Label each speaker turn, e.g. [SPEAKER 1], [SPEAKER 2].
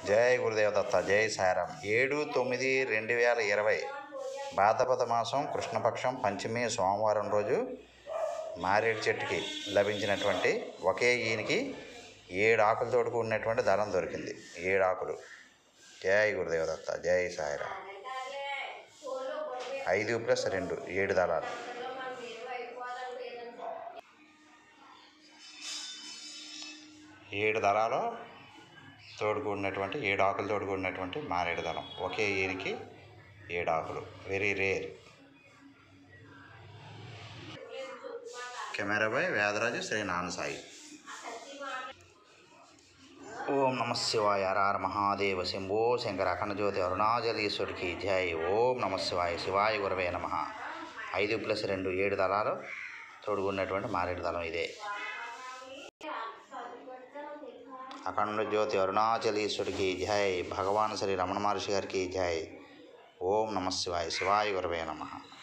[SPEAKER 1] జై గురుదేవ దత్త జై సాయిరామ్ ఏడు తొమ్మిది రెండు వేల ఇరవై భాద్రపద మాసం కృష్ణపక్షం పంచమి సోమవారం రోజు మారేడు చెట్టుకి లభించినటువంటి ఒకే ఈయనకి ఏడు ఆకులతో కూడినటువంటి దళం దొరికింది ఏడు ఆకులు జై గురుదేవ దత్త జై సాయిరామ్ ఐదు ప్లస్ రెండు ఏడు దళాలు ఏడు దళాలు తోడుకూడినటువంటి ఏడు ఆకులు తోడుకూడినటువంటి మారేడు దళం ఒకే ఈయనకి ఏడు ఆకులు very rare camera by Vedaraju Sri నాన్న సాయి ఓం నమ శివాయ హర మహాదేవ శంభో శంకర అఖండజ్యోతి అరుణాచలీశ్వరుడికి జై ఓం నమ శివాయ శివాయ గురవే నమ ఐదు ప్లస్ రెండు ఏడు దళాలు తోడుకున్నటువంటి మారేడు దళం ఇదే అఖండ జ్యోతి అరుణాచలీశ్వరుడికి జై భగవాన్ శ్రీ రమణ మహర్షి గారికి జై ఓం నమ శివాయ శివాయ గురవే నమ